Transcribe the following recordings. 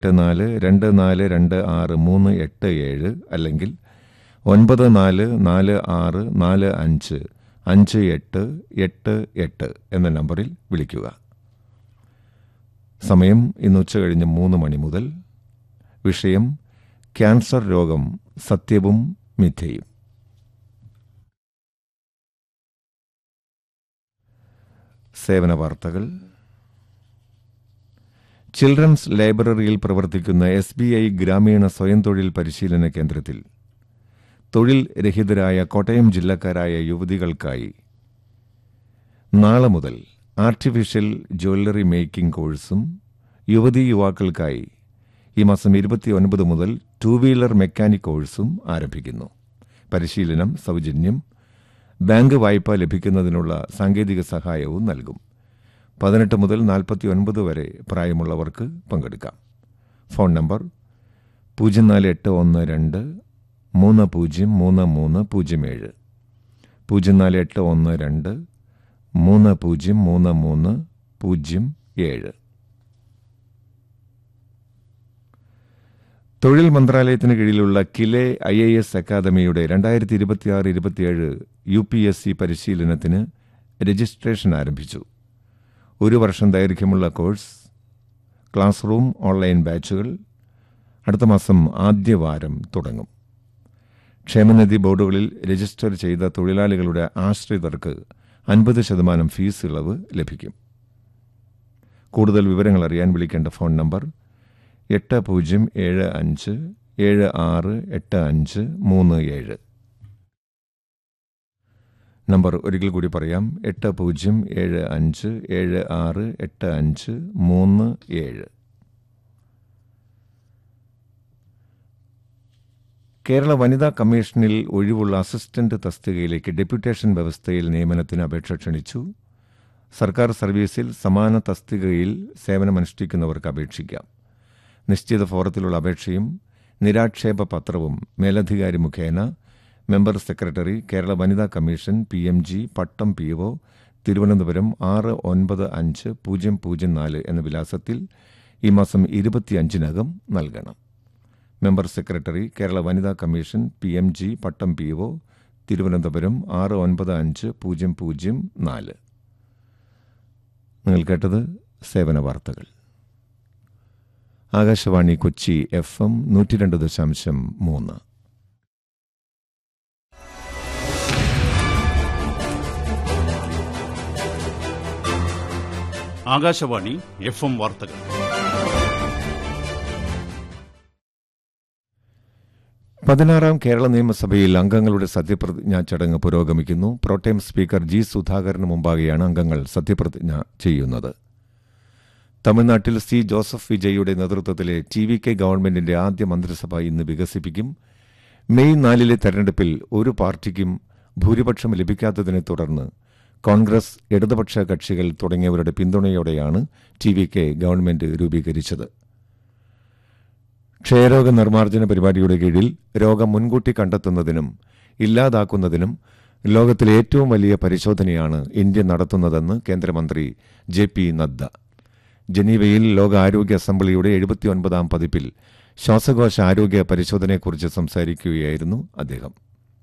എട്ട് നാല് രണ്ട് നാല് രണ്ട് ആറ് മൂന്ന് എട്ട് ഏഴ് അല്ലെങ്കിൽ ഒൻപത് നാല് നാല് ആറ് നാല് അഞ്ച് അഞ്ച് എട്ട് എട്ട് എട്ട് എന്ന നമ്പറിൽ വിളിക്കുക സമയം ഇന്ന് ഉച്ച കഴിഞ്ഞ് മൂന്ന് മണി മുതൽ വിഷയം ക്യാൻസർ രോഗം സത്യവും മിഥ്യയും സേവന വാർത്തകൾ ചിൽഡ്രൻസ് ലൈബ്രറിയിൽ പ്രവർത്തിക്കുന്ന എസ് ബി ഐ ഗ്രാമീണ സ്വയം തൊഴിൽ പരിശീലന കേന്ദ്രത്തിൽ തൊഴിൽ രഹിതരായ കോട്ടയം ജില്ലക്കാരായ യുവതികൾക്കായി നാളെ മുതൽ ആർട്ടിഫിഷ്യൽ ജ്വല്ലറി മേക്കിംഗ് കോഴ്സും യുവതീ യുവാക്കൾക്കായി ഈ മാസം ഇരുപത്തിയൊൻപത് മുതൽ ടൂ വീലർ മെക്കാനിക് കോഴ്സും ആരംഭിക്കുന്നു പരിശീലനം സൗജന്യം ബാങ്ക് വായ്പ ലഭിക്കുന്നതിനുള്ള സാങ്കേതിക സഹായവും നൽകും പതിനെട്ട് മുതൽ നാൽപ്പത്തിയൊൻപത് വരെ പ്രായമുള്ളവർക്ക് പങ്കെടുക്കാം ഫോൺ നമ്പർ പൂജ്യം നാല് എട്ട് ഒന്ന് രണ്ട് മൂന്ന് പൂജ്യം മൂന്ന് മൂന്ന് പൂജ്യം ഏഴ് പൂജ്യം നാല് എട്ട് ഒന്ന് രണ്ട് മൂന്ന് പൂജ്യം മൂന്ന് മൂന്ന് പൂജ്യം ഏഴ് തൊഴിൽ മന്ത്രാലയത്തിന് കീഴിലുള്ള കിലെ ഐ എ എസ് അക്കാദമിയുടെ രണ്ടായിരത്തി ഇരുപത്തിയാറ് ഇരുപത്തിയേഴ് യു പി എസ് സി പരിശീലനത്തിന് രജിസ്ട്രേഷൻ ആരംഭിച്ചു ഒരു വർഷം ദൈർഘ്യമുള്ള കോഴ്സ് ക്ലാസ് റൂം ഓൺലൈൻ ബാച്ചുകൾ അടുത്ത മാസം ആദ്യവാരം തുടങ്ങും ക്ഷേമനിധി ബോർഡുകളിൽ രജിസ്റ്റർ ചെയ്ത തൊഴിലാളികളുടെ ആശ്രിതർക്ക് അൻപത് ശതമാനം ഫീസ് ഇളവ് ലഭിക്കും കൂടുതൽ വിവരങ്ങൾ അറിയാൻ വിളിക്കേണ്ട ഫോൺ നമ്പർ എട്ട് പൂജ്യം ഏഴ് അഞ്ച് ഏഴ് ആറ് എട്ട് അഞ്ച് മൂന്ന് ഏഴ് നമ്പർ ഒരിക്കൽ കൂടി പറയാം എട്ട് പൂജ്യം ഏഴ് അഞ്ച് ഏഴ് ആറ് എട്ട് അഞ്ച് മൂന്ന് ഏഴ് കേരള വനിതാ കമ്മീഷനിൽ ഒഴിവുള്ള അസിസ്റ്റന്റ് തസ്തികയിലേക്ക് ഡെപ്യൂട്ടേഷൻ വ്യവസ്ഥയിൽ നിയമനത്തിന് അപേക്ഷ ക്ഷണിച്ചു സർക്കാർ സർവീസിൽ സമാന തസ്തികയിൽ സേവനമനുഷ്ഠിക്കുന്നവർക്ക് അപേക്ഷിക്കാം നിശ്ചിത ഫോറത്തിലുള്ള അപേക്ഷയും നിരാക്ഷേപ പത്രവും മേലധികാരി മുഖേന മെമ്പർ സെക്രട്ടറി കേരള വനിതാ commission P M G Pattom P O Thiruvananthapuram ആറ് ഒൻപത് അഞ്ച് പൂജ്യം പൂജ്യം നാല് എന്ന വിലാസത്തിൽ ഈ മാസം ഇരുപത്തിയഞ്ചിനകം നൽകണം മെമ്പർ സെക്രട്ടറി കേരള വനിതാ commission P M G Pattom P O Thiruvananthapuram ആറ് ഒൻപത് അഞ്ച് പൂജ്യം പൂജ്യം നാല് നിങ്ങൾ കേട്ടത് സേവന വാർത്തകൾ ആകാശവാണി കൊച്ചി എഫ് എം നൂറ്റി രണ്ട് ദശാംശം മൂന്ന് ആകാശവാണി എഫ് എം വാർത്തകൾ പതിനാറാം കേരള നിയമസഭയിൽ അംഗങ്ങളുടെ സത്യപ്രതിജ്ഞാ ചടങ്ങ് പുരോഗമിക്കുന്നു പ്രോട്ടേം സ്പീക്കർ ജി സുധാകരന് മുമ്പാകെയാണ് അംഗങ്ങൾ സത്യപ്രതിജ്ഞ ചെയ്യുന്നത് തമിഴ്നാട്ടിൽ സി ജോസഫ് വിജയുടെ നേതൃത്വത്തിലെ ടി വി കെ ഗവൺമെന്റിന്റെ ആദ്യ മന്ത്രിസഭ ഇന്ന് വികസിപ്പിക്കും മെയ് നാലിലെ തെരഞ്ഞെടുപ്പിൽ ഒരു പാർട്ടിക്കും ഭൂരിപക്ഷം ലഭിക്കാത്തതിനെ തുടർന്ന് കോൺഗ്രസ് ഇടതുപക്ഷ കക്ഷികൾ തുടങ്ങിയവരുടെ പിന്തുണയോടെയാണ് ടി വി കെ ഗവൺമെന്റ് രൂപീകരിച്ചത് ക്ഷയരോഗ നിർമ്മാർജ്ജന പരിപാടിയുടെ കീഴിൽ രോഗം മുൻകൂട്ടി കണ്ടെത്തുന്നതിനും ഇല്ലാതാക്കുന്നതിനും ലോകത്തിലെ ഏറ്റവും വലിയ പരിശോധനയാണ് ഇന്ത്യ നടത്തുന്നതെന്ന് കേന്ദ്രമന്ത്രി ജെ പി നദ്ദ ജനീവയിൽ ലോക ആരോഗ്യ അസംബ്ലിയുടെ എഴുപത്തിയൊൻപതാം പതിപ്പിൽ ശ്വാസകോശ ആരോഗ്യ പരിശോധനയെക്കുറിച്ച് സംസാരിക്കുകയായിരുന്നു അദ്ദേഹം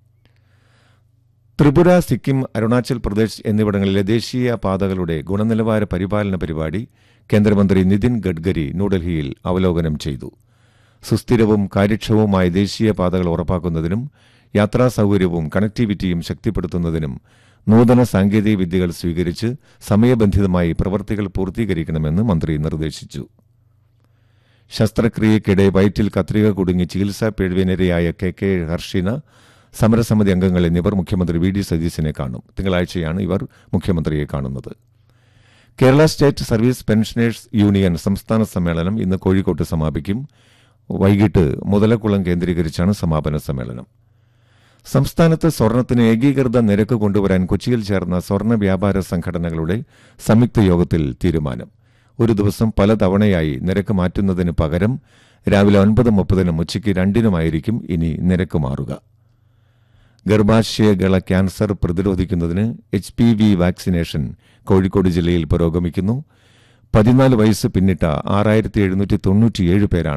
ത്രിപുര സിക്കിം അരുണാചൽ പ്രദേശ് എന്നിവിടങ്ങളിലെ ദേശീയ പാതകളുടെ ഗുണനിലവാര പരിപാലന പരിപാടി കേന്ദ്രമന്ത്രി നിതിൻ ഗഡ്കരി ന്യൂഡൽഹിയിൽ അവലോകനം ചെയ്തു സുസ്ഥിരവും കാര്യക്ഷമവുമായ ദേശീയ പാതകൾ ഉറപ്പാക്കുന്നതിനും യാത്രാ സൗകര്യവും കണക്ടിവിറ്റിയും ശക്തിപ്പെടുത്തുന്നതിനും നൂതന സാങ്കേതിക വിദ്യകൾ സ്വീകരിച്ച് സമയബന്ധിതമായി പ്രവർത്തികൾ പൂർത്തീകരിക്കണമെന്ന് മന്ത്രി നിർദ്ദേശിച്ചു ശസ്ത്രക്രിയയ്ക്കിടെ വയറ്റിൽ കത്രിക കുടുങ്ങി ചികിത്സാ പിഴവിനിരയായ കെ കെ ഹർഷിന സമരസമിതി അംഗങ്ങൾ എന്നിവർ മുഖ്യമന്ത്രി വി ഡി സതീശനെ കാണും തിങ്കളാഴ്ചയാണ് ഇവർ മുഖ്യമന്ത്രിയെ കാണുന്നത് Kerala state service pensioners union സംസ്ഥാന സമ്മേളനം ഇന്ന് കോഴിക്കോട്ട് സമാപിക്കും വൈകിട്ട് മുതലക്കുളം കേന്ദ്രീകരിച്ചാണ് സമാപന സമ്മേളനം സംസ്ഥാനത്ത് സ്വർണത്തിന് ഏകീകൃത നിരക്ക് കൊണ്ടുവരാൻ കൊച്ചിയിൽ ചേർന്ന സ്വർണ്ണ വ്യാപാര സംഘടനകളുടെ സംയുക്ത യോഗത്തിൽ തീരുമാനം ഒരു ദിവസം പലതവണയായി നിരക്ക് മാറ്റുന്നതിന് പകരം രാവിലെ ഒൻപത് മുപ്പതിനും ഉച്ചയ്ക്ക് രണ്ടിനുമായിരിക്കും ഇനി നിരക്ക് മാറുക ഗർഭാശയഗള ക്യാൻസർ പ്രതിരോധിക്കുന്നതിന് H P V vaccination Kozhikode ജില്ലയിൽ പുരോഗമിക്കുന്നു പതിനാല് വയസ്സ് പിന്നിട്ട ആറായിരത്തി എഴുന്നൂറ്റി തൊണ്ണൂറ്റിയേഴ് പേരാണ്